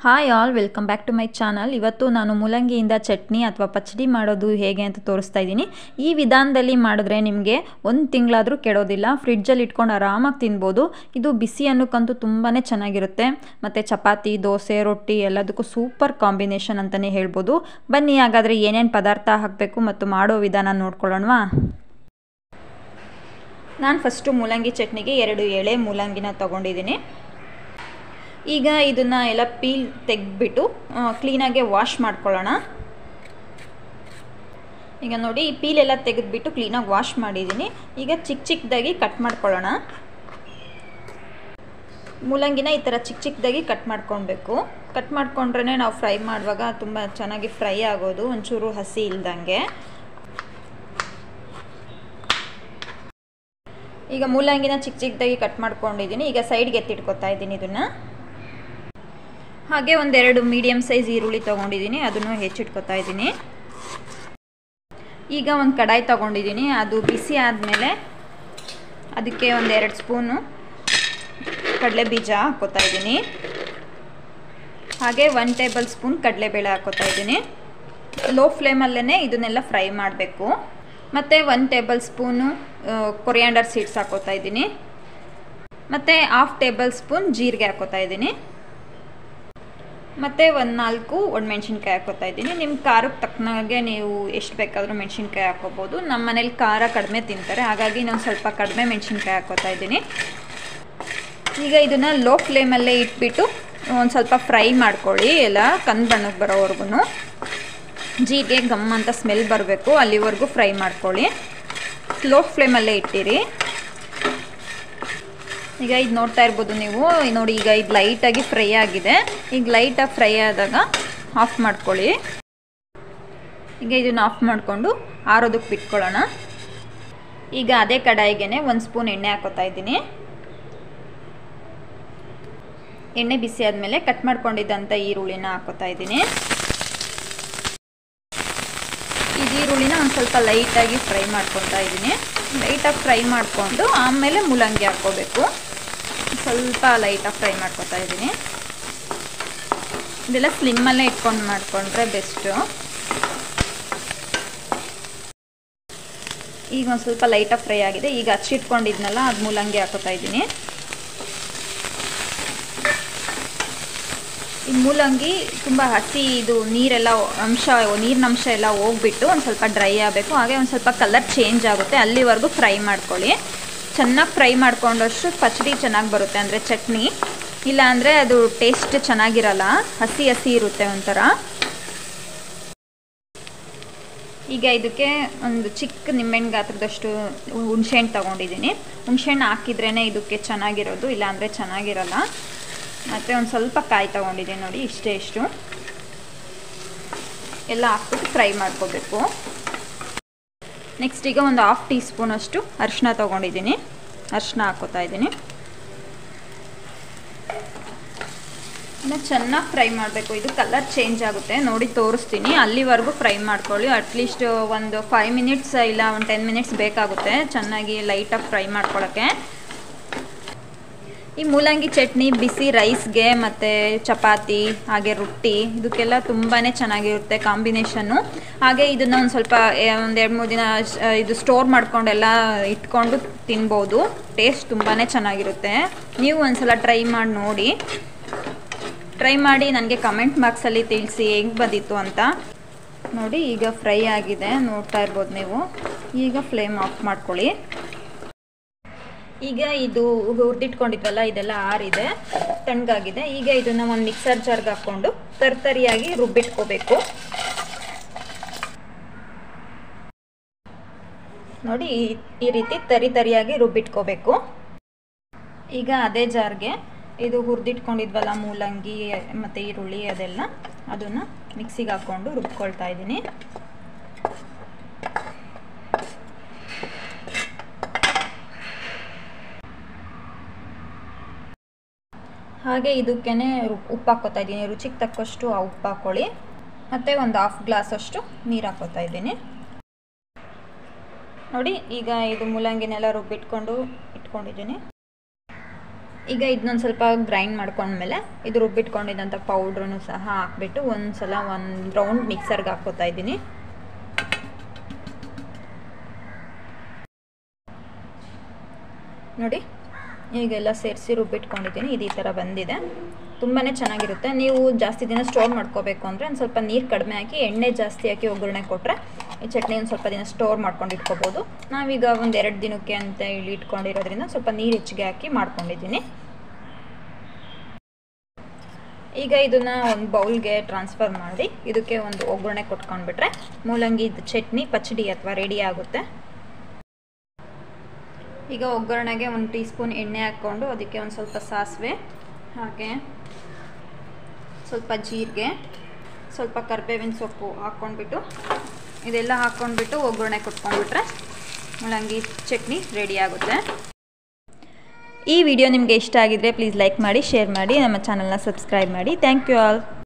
hi all welcome back to my channel ಇವತ್ತು ನಾನು ಮೂಲಂಗಿಯಿಂದ ಚಟ್ನಿ ಅಥವಾ ಪಚ್ಚಡಿ ಮಾಡೋದು ಹೇಗೆ ಅಂತ ತೋರಿಸ್ತಾ ಇದ್ದೀನಿ ಈ ವಿಧಾನದಲ್ಲಿ ಮಾಡಿದ್ರೆ ನಿಮಗೆ ಒಂದು ತಿಂಗಳಾದರೂ ಕೆಡೋದಿಲ್ಲ ಫ್ರಿಡ್ಜಲ್ಲಿ ಇಟ್ಕೊಂಡು ಆರಾಮಾಗಿ ತಿನ್ಬೋದು ಇದು ಬಿಸಿ ಅನ್ನಕ್ಕಂತೂ ತುಂಬಾ ಚೆನ್ನಾಗಿರುತ್ತೆ ಮತ್ತು ಚಪಾತಿ ದೋಸೆ ರೊಟ್ಟಿ ಎಲ್ಲದಕ್ಕೂ ಸೂಪರ್ ಕಾಂಬಿನೇಷನ್ ಅಂತಲೇ ಹೇಳ್ಬೋದು ಬನ್ನಿ ಹಾಗಾದರೆ ಏನೇನು ಪದಾರ್ಥ ಹಾಕಬೇಕು ಮತ್ತು ಮಾಡೋ ವಿಧಾನ ನೋಡ್ಕೊಳ್ಳೋಣವಾ ನಾನು ಫಸ್ಟು ಮೂಲಂಗಿ ಚಟ್ನಿಗೆ ಎರಡು ಎಳೆ ಮೂಲಂಗಿನ ತೊಗೊಂಡಿದ್ದೀನಿ ಈಗ ಇದನ್ನು ಎಲ್ಲ ಪೀಲ್ ತೆಗೆದ್ಬಿಟ್ಟು ಕ್ಲೀನಾಗೆ ವಾಶ್ ಮಾಡ್ಕೊಳ್ಳೋಣ ಈಗ ನೋಡಿ ಈ ಪೀಲ್ ಎಲ್ಲ ತೆಗೆದ್ಬಿಟ್ಟು ಕ್ಲೀನಾಗಿ ವಾಶ್ ಮಾಡಿದ್ದೀನಿ ಈಗ ಚಿಕ್ಕ ಚಿಕ್ಕದಾಗಿ ಕಟ್ ಮಾಡ್ಕೊಳ್ಳೋಣ ಮೂಲಂಗಿನ ಈ ಥರ ಚಿಕ್ಕ ಚಿಕ್ಕದಾಗಿ ಕಟ್ ಮಾಡ್ಕೊಳ್ಬೇಕು ಕಟ್ ಮಾಡ್ಕೊಂಡ್ರೆ ನಾವು ಫ್ರೈ ಮಾಡುವಾಗ ತುಂಬ ಚೆನ್ನಾಗಿ ಫ್ರೈ ಆಗೋದು ಒಂಚೂರು ಹಸಿ ಇಲ್ದಂಗೆ ಈಗ ಮೂಲಂಗಿನ ಚಿಕ್ಕ ಚಿಕ್ಕದಾಗಿ ಕಟ್ ಮಾಡ್ಕೊಂಡಿದ್ದೀನಿ ಈಗ ಸೈಡ್ಗೆ ಎತ್ತಿಟ್ಕೊತಾ ಇದ್ದೀನಿ ಇದನ್ನು ಹಾಗೆ ಒಂದೆರಡು ಮೀಡಿಯಮ್ ಸೈಜ್ ಈರುಳ್ಳಿ ತೊಗೊಂಡಿದ್ದೀನಿ ಅದನ್ನು ಹೆಚ್ಚಿಟ್ಕೊತಾ ಇದ್ದೀನಿ ಈಗ ಒಂದು ಕಡಾಯಿ ತೊಗೊಂಡಿದ್ದೀನಿ ಅದು ಬಿಸಿ ಆದಮೇಲೆ ಅದಕ್ಕೆ ಒಂದೆರಡು ಸ್ಪೂನು ಕಡಲೆ ಬೀಜ ಹಾಕ್ಕೋತಾ ಇದ್ದೀನಿ ಹಾಗೆ ಒನ್ ಟೇಬಲ್ ಸ್ಪೂನ್ ಕಡಲೆಬೇಳೆ ಹಾಕ್ಕೋತಾ ಇದ್ದೀನಿ ಲೋ ಫ್ಲೇಮಲ್ಲೇ ಇದನ್ನೆಲ್ಲ ಫ್ರೈ ಮಾಡಬೇಕು ಮತ್ತು one tablespoon coriander seeds ಹಾಕ್ಕೋತಾ ಇದ್ದೀನಿ ಮತ್ತು ಹಾಫ್ ಟೇಬಲ್ ಸ್ಪೂನ್ ಜೀರಿಗೆ ಹಾಕ್ಕೋತಾ ಇದ್ದೀನಿ ಮತ್ತು ಒಂದು ನಾಲ್ಕು ಒಣಮೆಣ್ಸಿನ್ಕಾಯಿ ಹಾಕ್ಕೋತಾ ಇದ್ದೀನಿ ನಿಮ್ಮ ಖಾರಕ್ಕೆ ತಕ್ಕನಾಗೆ ನೀವು ಎಷ್ಟು ಬೇಕಾದರೂ ಮೆಣಸಿನ್ಕಾಯಿ ಹಾಕ್ಕೋಬೋದು ನಮ್ಮ ಮನೇಲಿ ಖಾರ ಕಡಿಮೆ ತಿಂತಾರೆ ಹಾಗಾಗಿ ನಾನು ಸ್ವಲ್ಪ ಕಡಿಮೆ ಮೆಣಸಿನ್ಕಾಯಿ ಹಾಕ್ಕೋತಾ ಇದ್ದೀನಿ ಈಗ ಇದನ್ನು ಲೋ ಫ್ಲೇಮಲ್ಲೇ ಇಟ್ಬಿಟ್ಟು ಒಂದು ಸ್ವಲ್ಪ ಫ್ರೈ ಮಾಡ್ಕೊಳ್ಳಿ ಎಲ್ಲ ಕಂದು ಬಣ್ಣಕ್ಕೆ ಬರೋವರೆಗೂ ಜೀರಿಗೆ ಗಮ್ ಅಂತ ಸ್ಮೆಲ್ ಬರಬೇಕು ಅಲ್ಲಿವರೆಗೂ ಫ್ರೈ ಮಾಡ್ಕೊಳ್ಳಿ ಸ್ಲೋ ಫ್ಲೇಮಲ್ಲೇ ಇಟ್ಟಿರಿ ಈಗ ಇದು ನೋಡ್ತಾ ಇರ್ಬೋದು ನೀವು ನೋಡಿ ಈಗ ಇದು ಲೈಟಾಗಿ ಫ್ರೈ ಆಗಿದೆ ಈಗ ಲೈಟಾಗಿ ಫ್ರೈ ಆದಾಗ ಆಫ್ ಮಾಡ್ಕೊಳ್ಳಿ ಈಗ ಇದನ್ನು ಆಫ್ ಮಾಡಿಕೊಂಡು ಆರೋದಕ್ಕೆ ಬಿಟ್ಕೊಳ್ಳೋಣ ಈಗ ಅದೇ ಕಡಾಯಿಗೆ ಒಂದು ಸ್ಪೂನ್ ಎಣ್ಣೆ ಹಾಕೋತಾ ಇದ್ದೀನಿ ಎಣ್ಣೆ ಬಿಸಿ ಆದಮೇಲೆ ಕಟ್ ಮಾಡ್ಕೊಂಡಿದ್ದಂಥ ಈರುಳ್ಳಿನ ಹಾಕೋತಾ ಇದ್ದೀನಿ ಈ ಈರುಳ್ಳಿನ ಒಂದು ಸ್ವಲ್ಪ ಲೈಟಾಗಿ ಫ್ರೈ ಮಾಡ್ಕೊತಾ ಇದ್ದೀನಿ ಲೈಟಾಗಿ ಫ್ರೈ ಮಾಡಿಕೊಂಡು ಆಮೇಲೆ ಮೂಲಂಗಿ ಹಾಕ್ಕೋಬೇಕು ಸ್ವಲ್ಪ ಲೈಟಾಗಿ ಫ್ರೈ ಮಾಡ್ಕೊತಾ ಇದ್ದೀನಿ ಇದೆಲ್ಲ ಸ್ಲಿಮ್ಮಲ್ಲೇ ಇಟ್ಕೊಂಡು ಮಾಡಿಕೊಂಡ್ರೆ ಬೆಸ್ಟು ಈಗ ಒಂದು ಸ್ವಲ್ಪ ಲೈಟಾಗಿ ಫ್ರೈ ಆಗಿದೆ ಈಗ ಹಚ್ಚಿಟ್ಕೊಂಡಿದ್ನಲ್ಲ ಅದು ಮೂಲಂಗಿ ಹಾಕೋತಾ ಇದ್ದೀನಿ ಈ ಮೂಲಂಗಿ ತುಂಬ ಹಸಿ ಇದು ನೀರೆಲ್ಲ ಅಂಶ ನೀರಿನ ಅಂಶ ಎಲ್ಲ ಹೋಗ್ಬಿಟ್ಟು ಒಂದು ಸ್ವಲ್ಪ ಡ್ರೈ ಆಗಬೇಕು ಹಾಗೆ ಒಂದು ಸ್ವಲ್ಪ ಕಲರ್ ಚೇಂಜ್ ಆಗುತ್ತೆ ಅಲ್ಲಿವರೆಗೂ ಫ್ರೈ ಮಾಡ್ಕೊಳ್ಳಿ ಚೆನ್ನಾಗಿ ಫ್ರೈ ಮಾಡ್ಕೊಂಡಷ್ಟು ಪಚಡಿ ಚೆನ್ನಾಗಿ ಬರುತ್ತೆ ಅಂದರೆ ಚಟ್ನಿ ಇಲ್ಲ ಅಂದರೆ ಅದು ಟೇಸ್ಟ್ ಚೆನ್ನಾಗಿರಲ್ಲ ಹಸಿ ಹಸಿ ಇರುತ್ತೆ ಒಂಥರ ಈಗ ಇದಕ್ಕೆ ಒಂದು ಚಿಕ್ಕ ನಿಂಬೆಹಣ್ಣು ಗಾತ್ರದಷ್ಟು ಹುಣ್ಸೆಹಣ್ಣು ತೊಗೊಂಡಿದ್ದೀನಿ ಹುಣ್ಸೆಹಣ್ಣು ಹಾಕಿದ್ರೇ ಇದಕ್ಕೆ ಚೆನ್ನಾಗಿರೋದು ಇಲ್ಲಾಂದರೆ ಚೆನ್ನಾಗಿರಲ್ಲ ಮತ್ತು ಒಂದು ಸ್ವಲ್ಪ ಕಾಯಿ ತೊಗೊಂಡಿದ್ದೀನಿ ನೋಡಿ ಇಷ್ಟೇ ಇಷ್ಟು ಎಲ್ಲ ಹಾಕ್ಬಿಟ್ಟು ಫ್ರೈ ಮಾಡ್ಕೋಬೇಕು ನೆಕ್ಸ್ಟ್ ಈಗ ಒಂದು ಹಾಫ್ ಟೀ ಸ್ಪೂನಷ್ಟು ಅರಿಶಿನ ತೊಗೊಂಡಿದ್ದೀನಿ ಅರಿಶಿನ ಹಾಕೋತಾ ಇದ್ದೀನಿ ಇನ್ನು ಚೆನ್ನಾಗಿ ಫ್ರೈ ಮಾಡಬೇಕು ಇದು ಕಲರ್ ಚೇಂಜ್ ಆಗುತ್ತೆ ನೋಡಿ ತೋರಿಸ್ತೀನಿ ಅಲ್ಲಿವರೆಗೂ ಫ್ರೈ ಮಾಡ್ಕೊಳ್ಳಿ ಅಟ್ಲೀಸ್ಟ್ ಒಂದು ಫೈವ್ ಮಿನಿಟ್ಸ್ ಇಲ್ಲ ಒಂದು ಟೆನ್ ಮಿನಿಟ್ಸ್ ಬೇಕಾಗುತ್ತೆ ಚೆನ್ನಾಗಿ ಲೈಟಾಗಿ ಫ್ರೈ ಮಾಡ್ಕೊಳ್ಳೋಕ್ಕೆ ಈ ಮೂಲಂಗಿ ಚಟ್ನಿ ಬಿಸಿ ರೈಸ್ಗೆ ಮತ್ತು ಚಪಾತಿ ಹಾಗೆ ರೊಟ್ಟಿ ಇದಕ್ಕೆಲ್ಲ ತುಂಬಾ ಚೆನ್ನಾಗಿರುತ್ತೆ ಕಾಂಬಿನೇಷನ್ನು ಹಾಗೆ ಇದನ್ನು ಒಂದು ಸ್ವಲ್ಪ ಒಂದು ಎರಡು ಮೂರು ದಿನ ಇದು ಸ್ಟೋರ್ ಮಾಡ್ಕೊಂಡೆಲ್ಲ ಇಟ್ಕೊಂಡು ತಿನ್ಬೋದು ಟೇಸ್ಟ್ ತುಂಬಾ ಚೆನ್ನಾಗಿರುತ್ತೆ ನೀವು ಒಂದ್ಸಲ ಟ್ರೈ ಮಾಡಿ ನೋಡಿ ಟ್ರೈ ಮಾಡಿ ನನಗೆ ಕಮೆಂಟ್ ಬಾಕ್ಸಲ್ಲಿ ತಿಳಿಸಿ ಹೆಂಗೆ ಬಂದಿತ್ತು ಅಂತ ನೋಡಿ ಈಗ ಫ್ರೈ ಆಗಿದೆ ನೋಡ್ತಾ ಇರ್ಬೋದು ನೀವು ಈಗ ಫ್ಲೇಮ್ ಆಫ್ ಮಾಡ್ಕೊಳ್ಳಿ ಈಗ ಇದು ಹುರಿದಿಟ್ಕೊಂಡಿದ್ವಲ್ಲ ಇದೆಲ್ಲ ಆರಿದೆ ತಣ್ಣಗಾಗಿದೆ ಈಗ ಇದನ್ನು ಒಂದು ಮಿಕ್ಸರ್ ಜಾರ್ಗೆ ಹಾಕ್ಕೊಂಡು ತರ್ತರಿಯಾಗಿ ರುಬ್ಬಿಟ್ಕೋಬೇಕು ನೋಡಿ ಈ ರೀತಿ ತರಿ ತರಿಯಾಗಿ ರುಬ್ಬಿಟ್ಕೋಬೇಕು ಈಗ ಅದೇ ಜಾರ್ಗೆ ಇದು ಹುರಿದಿಟ್ಕೊಂಡಿದ್ವಲ್ಲ ಮೂಲಂಗಿ ಮತ್ತು ಈರುಳ್ಳಿ ಅದೆಲ್ಲ ಅದನ್ನು ಮಿಕ್ಸಿಗೆ ಹಾಕ್ಕೊಂಡು ರುಬ್ಕೊಳ್ತಾ ಇದ್ದೀನಿ ಹಾಗೆ ಇದಕ್ಕೇ ಉಪ್ಪು ಹಾಕ್ಕೋತಾ ಇದ್ದೀನಿ ರುಚಿಗೆ ತಕ್ಕಷ್ಟು ಆ ಉಪ್ಪು ಹಾಕ್ಕೊಳ್ಳಿ ಮತ್ತು ಒಂದು ಹಾಫ್ ಗ್ಲಾಸಷ್ಟು ನೀರು ಹಾಕ್ಕೋತಾ ಇದ್ದೀನಿ ನೋಡಿ ಈಗ ಇದು ಮೂಲಂಗಿನೆಲ್ಲ ರುಬ್ಬಿಟ್ಕೊಂಡು ಇಟ್ಕೊಂಡಿದ್ದೀನಿ ಈಗ ಇದನ್ನೊಂದು ಸ್ವಲ್ಪ ಗ್ರೈಂಡ್ ಮಾಡ್ಕೊಂಡ್ಮೇಲೆ ಇದು ರುಬ್ಬಿಟ್ಕೊಂಡಿದ್ದಂಥ ಪೌಡ್ರನ್ನು ಸಹ ಹಾಕ್ಬಿಟ್ಟು ಒಂದು ಸಲ ಒಂದು ರೌಂಡ್ ಮಿಕ್ಸರ್ಗೆ ಹಾಕ್ಕೋತಾ ಇದ್ದೀನಿ ನೋಡಿ ಈಗೆಲ್ಲ ಸೇರಿಸಿ ರುಬ್ಬಿಟ್ಕೊಂಡಿದ್ದೀನಿ ಇದು ಈ ಥರ ಬಂದಿದೆ ತುಂಬಾ ಚೆನ್ನಾಗಿರುತ್ತೆ ನೀವು ಜಾಸ್ತಿ ದಿನ ಸ್ಟೋರ್ ಮಾಡ್ಕೋಬೇಕು ಅಂದರೆ ಒಂದು ಸ್ವಲ್ಪ ನೀರು ಕಡಿಮೆ ಹಾಕಿ ಎಣ್ಣೆ ಜಾಸ್ತಿ ಹಾಕಿ ಒಗ್ಗರಣೆ ಕೊಟ್ಟರೆ ಈ ಚಟ್ನಿ ಒಂದು ಸ್ವಲ್ಪ ದಿನ ಸ್ಟೋರ್ ಮಾಡ್ಕೊಂಡು ಇಟ್ಕೋಬೋದು ನಾವೀಗ ಒಂದು ಎರಡು ದಿನಕ್ಕೆ ಅಂತ ಹೇಳಿ ಇಟ್ಕೊಂಡಿರೋದ್ರಿಂದ ಸ್ವಲ್ಪ ನೀರು ಹೆಚ್ಚಿಗೆ ಹಾಕಿ ಮಾಡ್ಕೊಂಡಿದ್ದೀನಿ ಈಗ ಇದನ್ನು ಒಂದು ಬೌಲ್ಗೆ ಟ್ರಾನ್ಸ್ಫರ್ ಮಾಡಿ ಇದಕ್ಕೆ ಒಂದು ಒಗ್ಗರಣೆ ಕೊಟ್ಕೊಂಡ್ಬಿಟ್ರೆ ಮೂಲಂಗಿ ಚಟ್ನಿ ಪಚಡಿ ಅಥವಾ ರೆಡಿ ಆಗುತ್ತೆ ಈಗ ಒಗ್ಗರಣೆಗೆ ಒಂದು ಟೀ ಸ್ಪೂನ್ ಎಣ್ಣೆ ಹಾಕ್ಕೊಂಡು ಅದಕ್ಕೆ ಒಂದು ಸ್ವಲ್ಪ ಸಾಸಿವೆ ಹಾಗೆ ಸ್ವಲ್ಪ ಜೀರಿಗೆ ಸ್ವಲ್ಪ ಕರಿಬೇವಿನ ಸೊಪ್ಪು ಹಾಕ್ಕೊಂಡ್ಬಿಟ್ಟು ಇದೆಲ್ಲ ಹಾಕ್ಕೊಂಡ್ಬಿಟ್ಟು ಒಗ್ಗರಣೆ ಕೊಟ್ಕೊಂಡ್ಬಿಟ್ರೆ ಮೂಲಂಗಿ ಚಟ್ನಿ ರೆಡಿ ಆಗುತ್ತೆ ಈ ವಿಡಿಯೋ ನಿಮಗೆ ಇಷ್ಟ ಆಗಿದ್ರೆ ಪ್ಲೀಸ್ ಲೈಕ್ ಮಾಡಿ ಶೇರ್ ಮಾಡಿ ನಮ್ಮ ಚಾನಲ್ನ ಸಬ್ಸ್ಕ್ರೈಬ್ ಮಾಡಿ ಥ್ಯಾಂಕ್ ಯು ಆಲ್